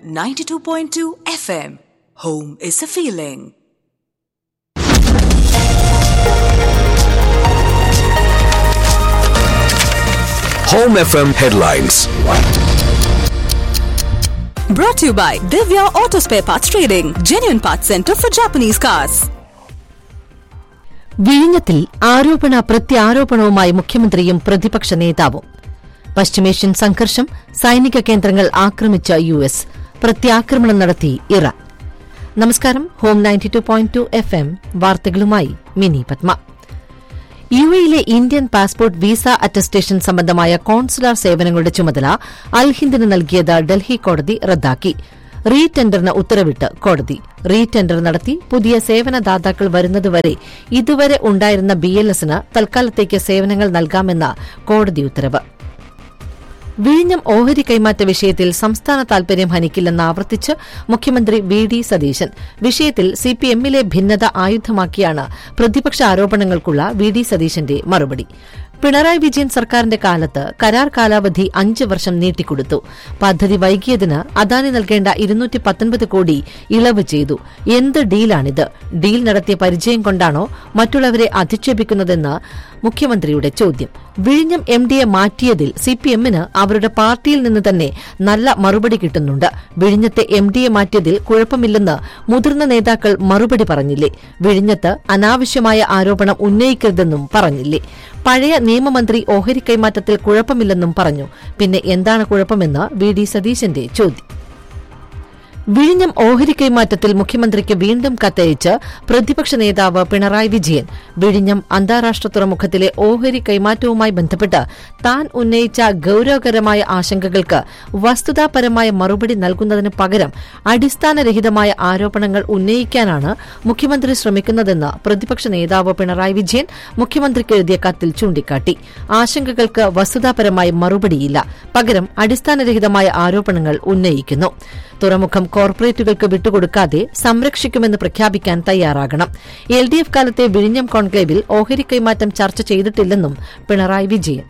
92.2 FM. Home is a feeling. Home FM headlines. Brought to you by Divya Auto Spare Parts Trading, genuine parts center for Japanese cars. വിഴിഞ്ഞത്തിൽ ആരോപണ പ്രത്യാരോപണവുമായി മുഖ്യമന്ത്രിയും പ്രതിപക്ഷ നേതാവും പശ്ചിമേഷ്യൻ സംഘർഷം സൈനിക കേന്ദ്രങ്ങൾ ആക്രമിച്ച യു എസ് പ്രത്യാക്രമണം നടത്തി ഇറാൻ നമസ്കാരം home ninety two point two F M വാർത്തകളുമായി മിനി പത്മ യു എയിലെ ഇന്ത്യൻ പാസ്പോർട്ട് വിസ അറ്റസ്റ്റേഷൻ സംബന്ധമായ കോൺസുലാർ സേവനങ്ങളുടെ ചുമതല അൽ ഹിന്ദിന് നൽകിയത് ഡൽഹി കോടതി റദ്ദാക്കി റീ ടെൻഡറിന് ഉത്തരവിട്ട് കോടതി റീ ടെൻഡർ നടത്തി പുതിയ സേവനദാതാക്കൾ വരുന്നതുവരെ ഇതുവരെ ഉണ്ടായിരുന്ന ബി എൽ എസിന് തൽക്കാലത്തേക്ക് സേവനങ്ങൾ നൽകാമെന്ന കോടതി ഉത്തരവ് വിഴിഞ്ഞം ഓഹരി കൈമാറ്റ വിഷയത്തിൽ സംസ്ഥാന താൽപര്യം ഹനിക്കില്ലെന്ന് ആവർത്തിച്ച് മുഖ്യമന്ത്രി വി ഡി സതീശൻ വിഷയത്തിൽ സിപിഎമ്മിലെ ഭിന്നത ആയുധമാക്കിയാണ് പ്രതിപക്ഷ ആരോപണങ്ങൾക്കുള്ള വി ഡി സതീശന്റെ മറുപടി പിണറായി വിജയൻ സർക്കാരിന്റെ കാലത്ത് കരാർ കാലാവധി അഞ്ച് വർഷം നീട്ടിക്കൊടുത്തു പദ്ധതി വൈകിയതിന് അദാനി നൽകേണ്ട ഇരുന്നൂറ്റി പത്തൊൻപത് കോടി ഇളവ് ചെയ്തു എന്ത് ഡീലാണിത് ഡീൽ നടത്തിയ പരിചയം കൊണ്ടാണോ മറ്റുള്ളവരെ അധിക്ഷേപിക്കുന്നതെന്ന് മുഖ്യമന്ത്രിയുടെ ചോദ്യം വിഴിഞ്ഞം എം ഡിയെ മാറ്റിയതിൽ സിപിഎമ്മിന് അവരുടെ പാർട്ടിയിൽ നിന്ന് തന്നെ നല്ല മറുപടി കിട്ടുന്നുണ്ട് വിഴിഞ്ഞത്തെ എം ഡിയെ മാറ്റിയതിൽ കുഴപ്പമില്ലെന്ന് മുതിർന്ന നേതാക്കൾ മറുപടി പറഞ്ഞില്ലേ വിഴിഞ്ഞത്ത് അനാവശ്യമായ ആരോപണം ഉന്നയിക്കരുതെന്നും പറഞ്ഞില്ലേ പഴയ നിയമമന്ത്രി ഓഹരി കൈമാറ്റത്തിൽ കുഴപ്പമില്ലെന്നും പറഞ്ഞു പിന്നെ എന്താണ് കുഴപ്പമെന്ന് വി ഡി സതീശന്റെ ചോദ്യം വിഴിഞ്ഞം ഓഹരി കൈമാറ്റത്തിൽ മുഖ്യമന്ത്രിക്ക് വീണ്ടും കത്തയച്ച് പ്രതിപക്ഷ നേതാവ് പിണറായി വിജയൻ വിഴിഞ്ഞം അന്താരാഷ്ട്ര തുറമുഖത്തിലെ ഓഹരി കൈമാറ്റവുമായി ബന്ധപ്പെട്ട് താൻ ഉന്നയിച്ച ഗൌരവകരമായ ആശങ്കകൾക്ക് വസ്തുതാപരമായ മറുപടി നൽകുന്നതിന് പകരം അടിസ്ഥാനരഹിതമായ ആരോപണങ്ങൾ ഉന്നയിക്കാനാണ് മുഖ്യമന്ത്രി ശ്രമിക്കുന്നതെന്ന് പ്രതിപക്ഷ നേതാവ് പിണറായി വിജയൻ മുഖ്യമന്ത്രിക്ക് എഴുതിയ കത്തിൽ ചൂണ്ടിക്കാട്ടി ആശങ്കകൾക്ക് വസ്തുതാപരമായ മറുപടിയില്ല പകരം അടിസ്ഥാനരഹിതമായ ആരോപണങ്ങൾ ഉന്നയിക്കുന്നു തുറമുഖം കോർപ്പറേറ്റുകൾക്ക് വിട്ടുകൊടുക്കാതെ സംരക്ഷിക്കുമെന്ന് പ്രഖ്യാപിക്കാൻ തയ്യാറാകണം എൽ ഡി എഫ് കാലത്തെ വിഴിഞ്ഞം കോൺക്ലേവിൽ ഓഹരി കൈമാറ്റം ചർച്ച ചെയ്തിട്ടില്ലെന്നും പിണറായി വിജയൻ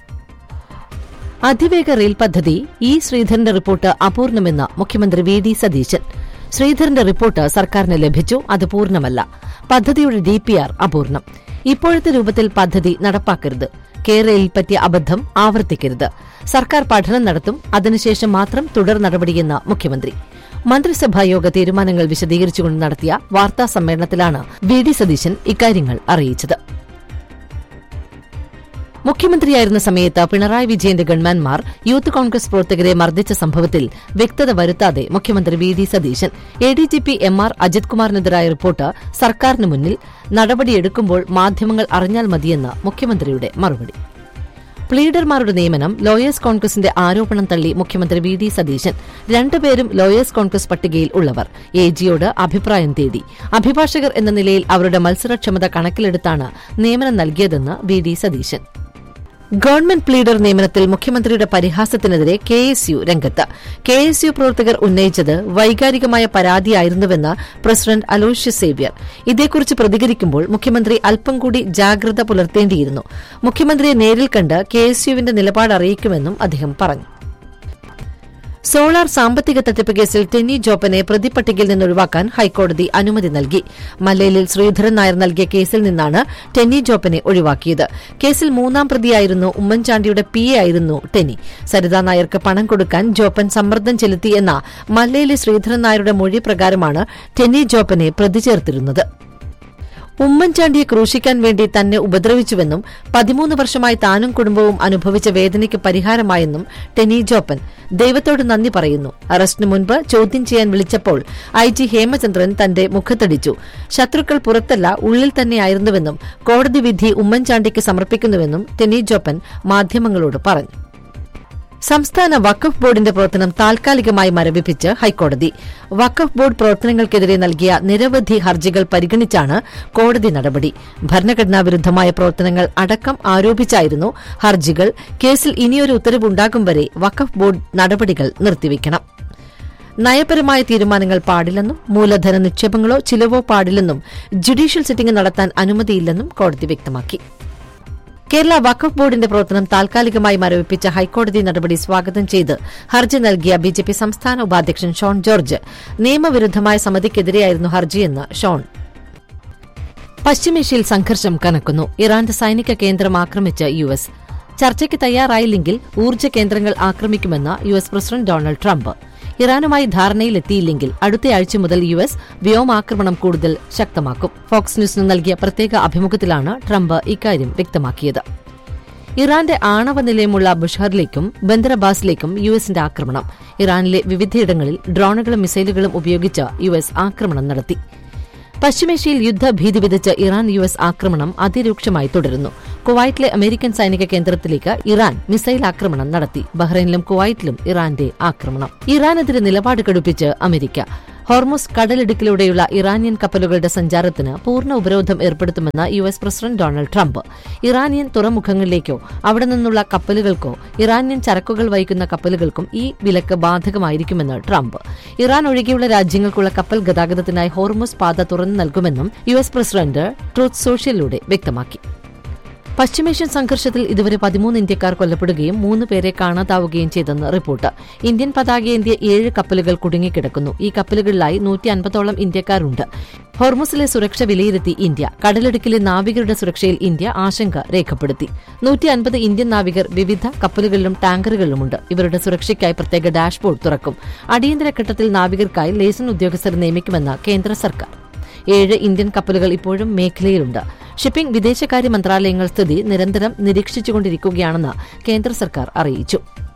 അതിവേഗ റെയിൽ പദ്ധതി ഇ ശ്രീധരന്റെ റിപ്പോർട്ട് അപൂർണമെന്ന് മുഖ്യമന്ത്രി വി ഡി സതീശൻ ശ്രീധരന്റെ റിപ്പോർട്ട് സർക്കാരിന് ലഭിച്ചു അത് പൂർണ്ണമല്ല പദ്ധതിയുടെ ഡിപിആർ അപൂർണം ഇപ്പോഴത്തെ രൂപത്തിൽ പദ്ധതി നടപ്പാക്കരുത് കേരളയിൽ പറ്റിയ അബദ്ധം ആവർത്തിക്കരുത് സർക്കാർ പഠനം നടത്തും അതിനുശേഷം മാത്രം തുടർ നടപടിയെന്ന് മുഖ്യമന്ത്രി മന്ത്രിസഭാ യോഗ തീരുമാനങ്ങൾ വിശദീകരിച്ചുകൊണ്ട് നടത്തിയ വാർത്താ സമ്മേളനത്തിലാണ് വി ഡി സതീശൻ ഇക്കാര്യങ്ങൾ അറിയിച്ചത് മുഖ്യമന്ത്രിയായിരുന്ന സമയത്ത് പിണറായി വിജയന്റെ ഗൺമാൻമാർ യൂത്ത് കോൺഗ്രസ് പ്രവർത്തകരെ മർദ്ദിച്ച സംഭവത്തിൽ വ്യക്തത വരുത്താതെ മുഖ്യമന്ത്രി V D Satheesan A D G P M R Ajith കുമാറിനെതിരായ റിപ്പോർട്ട് സർക്കാരിന് മുന്നിൽ നടപടിയെടുക്കുമ്പോൾ മാധ്യമങ്ങൾ അറിഞ്ഞാൽ മതിയെന്ന് മുഖ്യമന്ത്രിയുടെ മറുപടി പ്ലീഡർമാരുടെ നിയമനം ലോയേഴ്സ് കോൺഗ്രസിന്റെ ആരോപണം തള്ളി മുഖ്യമന്ത്രി വി ഡി സതീശൻ രണ്ടുപേരും ലോയേഴ്സ് കോൺഗ്രസ് പട്ടികയിൽ ഉള്ളവർ എ ജിയോട് അഭിപ്രായം തേടി അഭിഭാഷകർ എന്ന നിലയിൽ അവരുടെ മത്സരക്ഷമത കണക്കിലെടുത്താണ് നിയമനം നൽകിയതെന്ന് V D Satheesan government pleader നിയമനത്തിൽ മുഖ്യമന്ത്രിയുടെ പരിഹാസത്തിനെതിരെ കെ എസ് യു രംഗത്ത് കെ എസ് യു പ്രവർത്തകർ ഉന്നയിച്ചത് വൈകാരികമായ പരാതിയായിരുന്നുവെന്ന് പ്രസിഡന്റ് അലോഷ്യസ് സേവ്യർ ഇതേക്കുറിച്ച് പ്രതികരിക്കുമ്പോൾ മുഖ്യമന്ത്രി അല്പം കൂടി ജാഗ്രത പുലർത്തേണ്ടിയിരുന്നു മുഖ്യമന്ത്രിയെ നേരിൽ കണ്ട് കെ എസ് യുവിന്റെ നിലപാട് അറിയിക്കുമെന്നും അദ്ദേഹം പറഞ്ഞു സോളാർ സാമ്പത്തിക തട്ടിപ്പ് കേസിൽ ടെന്നി ജോപ്പനെ പ്രതിപട്ടികയിൽ നിന്ന് ഒഴിവാക്കാൻ ഹൈക്കോടതി അനുമതി നൽകി മല്ലയിലിൽ ശ്രീധരൻ നായർ നൽകിയ കേസിൽ നിന്നാണ് ടെന്നി ജോപ്പനെ ഒഴിവാക്കിയത് കേസിൽ മൂന്നാം പ്രതിയായിരുന്നു ഉമ്മൻചാണ്ടിയുടെ പി എ ആയിരുന്നു ടെന്നി സരിതാ നായർക്ക് പണം കൊടുക്കാൻ ജോപ്പൻ സമ്മർദ്ദം ചെലുത്തി എന്ന മല്ലയിലെ ശ്രീധരൻ നായരുടെ മൊഴി പ്രകാരമാണ് ടെന്നി ജോപ്പനെ പ്രതി ചേർത്തിരുന്നത് ഉമ്മൻചാണ്ടിയെ ക്രൂശിക്കാൻ വേണ്ടി തന്നെ ഉപദ്രവിച്ചുവെന്നും പതിമൂന്ന് വർഷമായി താനും കുടുംബവും അനുഭവിച്ച വേദനയ്ക്ക് പരിഹാരമായെന്നും ടെനി ജോപ്പൻ ദൈവത്തോട് നന്ദി പറയുന്നു അറസ്റ്റിന് മുൻപ് ചോദ്യം ചെയ്യാൻ വിളിച്ചപ്പോൾ ഐ ജി ഹേമചന്ദ്രൻ തന്റെ മുഖത്തടിച്ചു ശത്രുക്കൾ പുറത്തല്ല ഉള്ളിൽ തന്നെയായിരുന്നുവെന്നും കോടതി വിധി ഉമ്മൻചാണ്ടിക്ക് സമർപ്പിക്കുന്നുവെന്നും ടെനി ജോപ്പൻ മാധ്യമങ്ങളോട് പറഞ്ഞു സംസ്ഥാന വഖഫ് ബോർഡിന്റെ പ്രവർത്തനം താൽക്കാലികമായി മരവിപ്പിച്ച് ഹൈക്കോടതി വഖഫ് ബോർഡ് പ്രവർത്തനങ്ങൾക്കെതിരെ നൽകിയ നിരവധി ഹർജികൾ പരിഗണിച്ചാണ് കോടതി നടപടി ഭരണഘടനാ വിരുദ്ധമായ പ്രവർത്തനങ്ങൾ അടക്കം ആരോപിച്ചായിരുന്നു ഹർജികൾ കേസിൽ ഇനിയൊരു ഉത്തരവുണ്ടാകും വരെ വഖഫ് ബോർഡ് നടപടികൾ നിർത്തിവെക്കണം നയപരമായ തീരുമാനങ്ങൾ പാടില്ലെന്നും മൂലധന നിക്ഷേപങ്ങളോ ചിലവോ പാടില്ലെന്നും ജുഡീഷ്യൽ സിറ്റിംഗ് നടത്താൻ അനുമതിയില്ലെന്നും കോടതി വ്യക്തമാക്കി കേരള വഖഫ് ബോർഡിന്റെ പ്രവർത്തനം താൽക്കാലികമായി മരവിപ്പിച്ച ഹൈക്കോടതി നടപടി സ്വാഗതം ചെയ്ത് ഹർജി നൽകിയ ബിജെപി സംസ്ഥാന ഉപാധ്യക്ഷൻ ഷോൺ ജോർജ് നിയമവിരുദ്ധമായ സമിതിക്കെതിരെയായിരുന്നു ഹർജിയെന്ന് ഷോൺ പശ്ചിമേഷ്യയിൽ സംഘർഷം കനക്കുന്നു ഇറാന്റെ സൈനിക കേന്ദ്രം ആക്രമിച്ച് യു എസ് ചർച്ചയ്ക്ക് തയ്യാറായില്ലെങ്കിൽ ഊർജ്ജ കേന്ദ്രങ്ങൾ ആക്രമിക്കുമെന്ന് U S president Donald Trump ഇറാനുമായി ധാരണയിലെത്തിയില്ലെങ്കിൽ അടുത്തയാഴ്ച മുതൽ യു എസ് വ്യോമാക്രമണം കൂടുതൽ ശക്തമാക്കും ഫോക്സ് ന്യൂസിന് നൽകിയ പ്രത്യേക അഭിമുഖത്തിലാണ് ട്രംപ് ഇക്കാര്യം വ്യക്തമാക്കിയത് ഇറാന്റെ ആണവ നിലയമുള്ള ബുഷാറിലേക്കും ബന്ദറബാസിലേക്കും യു എസിന്റെ ആക്രമണം ഇറാനിലെ വിവിധയിടങ്ങളിൽ ഡ്രോണുകളും മിസൈലുകളും ഉപയോഗിച്ച് യു എസ് ആക്രമണം നടത്തി പശ്ചിമേഷ്യയിൽ യുദ്ധഭീതി വിതച്ച് ഇറാൻ യു എസ് ആക്രമണം അതിരൂക്ഷമായി തുടരുന്നു കുവൈറ്റിലെ അമേരിക്കൻ സൈനിക കേന്ദ്രത്തിലേക്ക് ഇറാൻ മിസൈൽ ആക്രമണം നടത്തി ബഹ്റൈനിലും കുവൈറ്റിലും ഇറാന്റെ ആക്രമണം ഇറാനെതിരെ നിലപാട് കടുപ്പിച്ച് അമേരിക്ക ഹോർമുസ് കടലിടുക്കിലൂടെയുള്ള ഇറാനിയൻ കപ്പലുകളുടെ സഞ്ചാരത്തിന് പൂർണ്ണ ഉപരോധം ഏർപ്പെടുത്തുമെന്ന് U S president Donald Trump Iranian തുറമുഖങ്ങളിലേക്കോ അവിടെ നിന്നുള്ള കപ്പലുകൾക്കോ ഇറാനിയൻ ചരക്കുകൾ വഹിക്കുന്ന കപ്പലുകൾക്കും ഈ വിലക്ക് ബാധകമായിരിക്കുമെന്ന് ട്രംപ് ഇറാൻ ഒഴികെയുള്ള രാജ്യങ്ങൾക്കുള്ള കപ്പൽ ഗതാഗതത്തിനായി ഹോർമുസ് പാത തുറന്നു നൽകുമെന്നും യു എസ് പ്രസിഡന്റ് ട്രൂത്ത് സോഷ്യലിലൂടെ വ്യക്തമാക്കി പശ്ചിമേഷ്യൻ സംഘർഷത്തിൽ ഇതുവരെ പതിമൂന്ന് ഇന്ത്യക്കാർ കൊല്ലപ്പെടുകയും മൂന്ന് പേരെ കാണാതാവുകയും ചെയ്തെന്ന് റിപ്പോർട്ട് ഇന്ത്യൻ പതാകയേന്തിയ ഏഴ് കപ്പലുകൾ കുടുങ്ങിക്കിടക്കുന്നു ഈ കപ്പലുകളിലായി നൂറ്റി അൻപതോളം ഇന്ത്യക്കാരുണ്ട് ഹോർമുസിലെ സുരക്ഷ വിലയിരുത്തി ഇന്ത്യ കടലിടുക്കിലെ നാവികരുടെ സുരക്ഷയിൽ ഇന്ത്യ ആശങ്ക രേഖപ്പെടുത്തി നൂറ്റി അൻപത് ഇന്ത്യൻ നാവികർ വിവിധ കപ്പലുകളിലും ടാങ്കറുകളിലുമുണ്ട് ഇവരുടെ സുരക്ഷയ്ക്കായി പ്രത്യേക ഡാഷ്ബോർഡ് തുറക്കും അടിയന്തര ഘട്ടത്തിൽ നാവികർക്കായി ലേസൺ ഉദ്യോഗസ്ഥരെ നിയമിക്കുമെന്ന് കേന്ദ്ര സർക്കാർ ഏഴ് ഇന്ത്യൻ കപ്പലുകൾ ഇപ്പോഴും മേഖലയിലുണ്ട് ഷിപ്പിംഗ് വിദേശകാര്യ മന്ത്രാലയങ്ങൾ സ്ഥിതി നിരന്തരം നിരീക്ഷിച്ചുകൊണ്ടിരിക്കുകയാണെന്ന് കേന്ദ്ര സർക്കാർ അറിയിച്ചു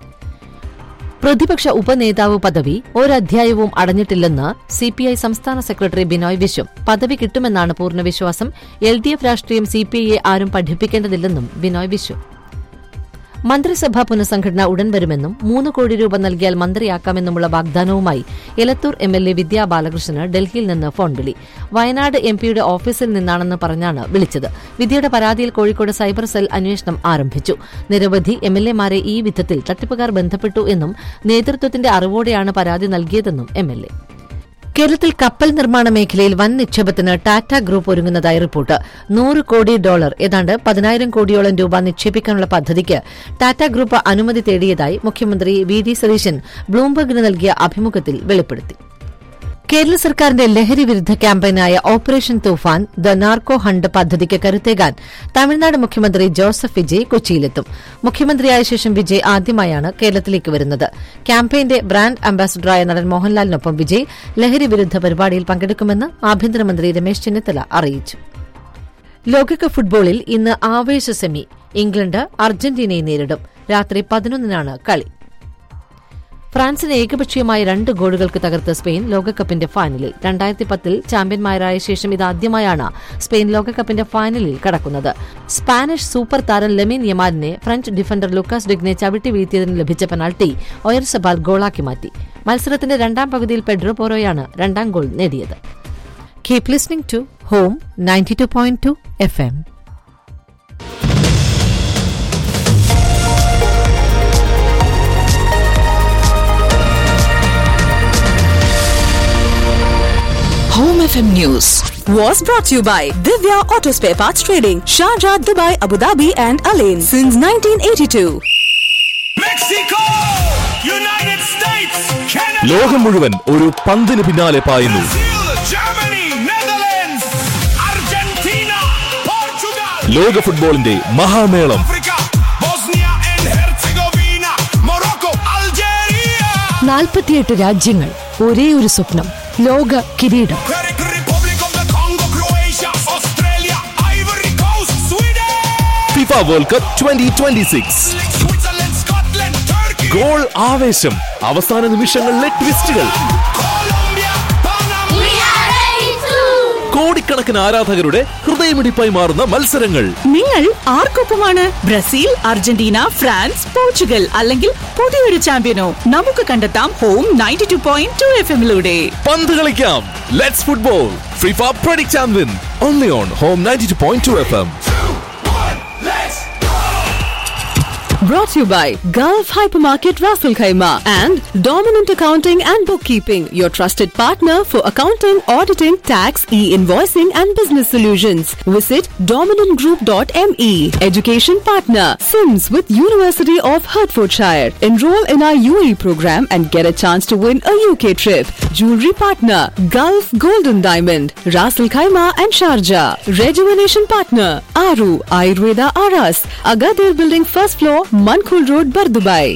പ്രതിപക്ഷ ഉപനേതാവ് പദവി ഒരധ്യായവും അടഞ്ഞിട്ടില്ലെന്ന് സിപിഐ സംസ്ഥാന സെക്രട്ടറി ബിനോയ് വിശ്വം പദവി കിട്ടുമെന്നാണ് പൂർണ്ണ വിശ്വാസം എൽ ഡി എഫ് രാഷ്ട്രീയം സിപിഐയെ ആരും പഠിപ്പിക്കേണ്ടതില്ലെന്നും ബിനോയ് വിശ്വം മന്ത്രിസഭാ പുനഃസംഘടന ഉടൻ വരുമെന്നും മൂന്ന് കോടി രൂപ നൽകിയാൽ മന്ത്രിയാക്കാമെന്നുമുള്ള വാഗ്ദാനവുമായി Elathur M L A Vidya ബാലകൃഷ്ണന് ഡൽഹിയിൽ നിന്ന് ഫോൺ വിളി വയനാട് എം പിയുടെ ഓഫീസിൽ നിന്നാണെന്ന് പറഞ്ഞാണ് വിളിച്ചത് വിദ്യയുടെ പരാതിയിൽ കോഴിക്കോട് സൈബർ സെൽ അന്വേഷണം ആരംഭിച്ചു നിരവധി എം എൽ എമാരെ ഈ വിധത്തിൽ തട്ടിപ്പുകാർ ബന്ധപ്പെട്ടു എന്നും നേതൃത്വത്തിന്റെ അറിവോടെയാണ് പരാതി നൽകിയതെന്നും എം എൽ എ കേരളത്തിൽ കപ്പൽ നിർമ്മാണ മേഖലയിൽ വൻ നിക്ഷേപത്തിന് ടാറ്റ ഗ്രൂപ്പ് ഒരുങ്ങുന്നതായി റിപ്പോർട്ട് നൂറ് കോടി ഡോളർ ഏതാണ്ട് പതിനായിരം കോടിയോളം രൂപ നിക്ഷേപിക്കാനുള്ള പദ്ധതിക്ക് ടാറ്റ ഗ്രൂപ്പ് അനുമതി തേടിയതായി മുഖ്യമന്ത്രി വി ഡി സതീശൻ ബ്ലൂംബർഗിന് നൽകിയ അഭിമുഖത്തിൽ വെളിപ്പെടുത്തി കേരള സർക്കാരിന്റെ ലഹരി വിരുദ്ധ ക്യാമ്പയിനായ operation Toofan the narco hunt പദ്ധതിക്ക് കരുത്തേകാൻ തമിഴ്നാട് മുഖ്യമന്ത്രി ജോസഫ് വിജയ് കൊച്ചിയിലെത്തും മുഖ്യമന്ത്രിയായ ശേഷം വിജയ് ആദ്യമായാണ് കേരളത്തിലേക്ക് വരുന്നത് ക്യാമ്പയിന്റെ ബ്രാൻഡ് അംബാസഡറായ നടൻ മോഹൻലാലിനൊപ്പം വിജയ് ലഹരി വിരുദ്ധ പരിപാടിയിൽ പങ്കെടുക്കുമെന്ന് ആഭ്യന്തരമന്ത്രി രമേശ് ചെന്നിത്തല അറിയിച്ചു ലോകകപ്പ് ഫുട്ബോളിൽ ഇന്ന് ആവേശ സെമി ഇംഗ്ലണ്ട് അർജന്റീനയെ നേരിടും രാത്രി പതിനൊന്നിനാണ് കളി ഫ്രാൻസിന് ഏകപക്ഷീയമായ രണ്ട് ഗോളുകൾക്ക് തകർത്ത് സ്പെയിൻ ലോകകപ്പിന്റെ ഫൈനലിൽ രണ്ടായിരത്തി പത്തിൽ ചാമ്പ്യന്മാരായ ശേഷം ഇതാദ്യമായാണ് സ്പെയിൻ ലോകകപ്പിന്റെ ഫൈനലിൽ കടക്കുന്നത് സ്പാനിഷ് സൂപ്പർ താരം ലെമിൻ യമാലിനെ ഫ്രഞ്ച് ഡിഫൻഡർ ലുക്കാസ് ഡിഗ്നെ ചവിട്ടി വീഴ്ത്തിയതിന് ലഭിച്ച പെനാൾട്ടി ഒയർ സബാൽ ഗോളാക്കി മാറ്റി മത്സരത്തിന്റെ രണ്ടാം പകുതിയിൽ പെഡ്രോ പോറോയാണ് രണ്ടാം ഗോൾ നേടിയത് keep listening to home ninety two point two F M Home FM News was brought to you by Divya Auto Spare Parts Trading, Sharjah, Dubai, Abu Dhabi, and Alain since 1982. Mexico United States, Canada, ലോകം മുഴുവൻ ഒരു പന്തിന് പിന്നാലെ പായുന്നു Brazil, Germany, Netherlands, Argentina, Portugal, ലോക ഫുട്ബോളിന്റെ മഹാമേളം Africa, Bosnia and Herzegovina, Morocco, Algeria, നാൽപ്പത്തിയെട്ട് രാജ്യങ്ങൾ ഒരേ ഒരു സ്വപ്നം ലോക കിരീടം Czech Republic of the Congo, Croatia, Australia, Ivory Coast, Sweden, FIFA world cup twenty twenty six Switzerland, Scotland, Turkey, goal ആവേശം അവസാന നിമിഷങ്ങളിലെ ട്വിസ്റ്റുകൾ Colombia, Panama, കോടിക്കണക്കിന് ആരാധകരുടെ ഹൃദയമിടിപ്പായി മാറുന്ന മത്സരങ്ങൾ നിങ്ങൾ ആർക്കൊപ്പമാണ് ബ്രസീൽ അർജന്റീന ഫ്രാൻസ് പോർച്ചുഗൽ അല്ലെങ്കിൽ പുതിയൊരു ചാമ്പ്യനോ നമുക്ക് കണ്ടെത്താം home ninety two point two F എമ്മിലൂടെ പന്ത് കളിക്കാം let's football FIFA predict and win only on home ninety two point two F M Brought to you by Gulf Hypermarket Raffle Khaima and Dominant Accounting and Bookkeeping, your trusted partner for accounting, auditing, tax, e-invoicing and business solutions. Visit dominantgroup.me. Education partner, Sims with University of Hertfordshire. Enroll in our UAE program and get a chance to win a UK trip. Jewelry partner, Gulf Golden Diamond, Raffle Khaima and Sharjah. Rejuvenation partner, Aru Ayurveda Aras, Agadir Building first floor, Mankul Road, Bardubai.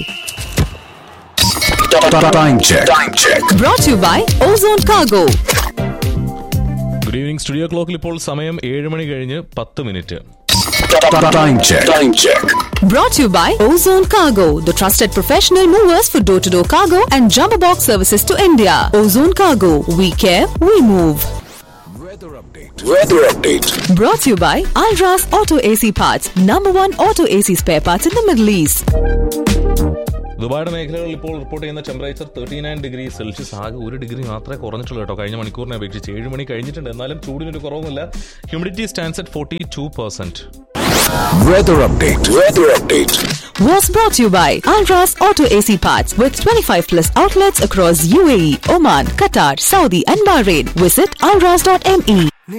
Time check. Time check. Brought to you by Ozone Cargo. Good evening studio ക്ലോക്കിൽ ഇപ്പോൾ സമയം ഏഴ് മണി കഴിഞ്ഞ് പത്ത് minute Time check. Time check. Brought to you by Ozone Cargo, the trusted professional movers for door to door cargo and jumbo box services to India. Ozone Cargo, we care, we move. Weather update. Weather update. Brought to you by Alras Auto AC Parts, number one auto AC spare parts in the Middle East. ദുബായുടെ മേഖലകളിൽ ഇപ്പോൾ report ചെയ്യുന്ന temperature thirty nine degree Celsius ആകെ ഒരു degree മാത്രമേ കുറഞ്ഞിട്ടുള്ളൂ കേട്ടോ കഴിഞ്ഞ മണിക്കൂറിനെ അപേക്ഷിച്ച് ഏഴ് മണി കഴിഞ്ഞിട്ടുണ്ട് എന്നാലും ചൂടിനൊരു കുറവുമില്ല humidity stands at forty two percent Weather update. Weather update. Was brought to you by Alras Auto AC Parts with 25 plus outlets across UAE, Oman, Qatar, Saudi, and Bahrain. Visit alras.me.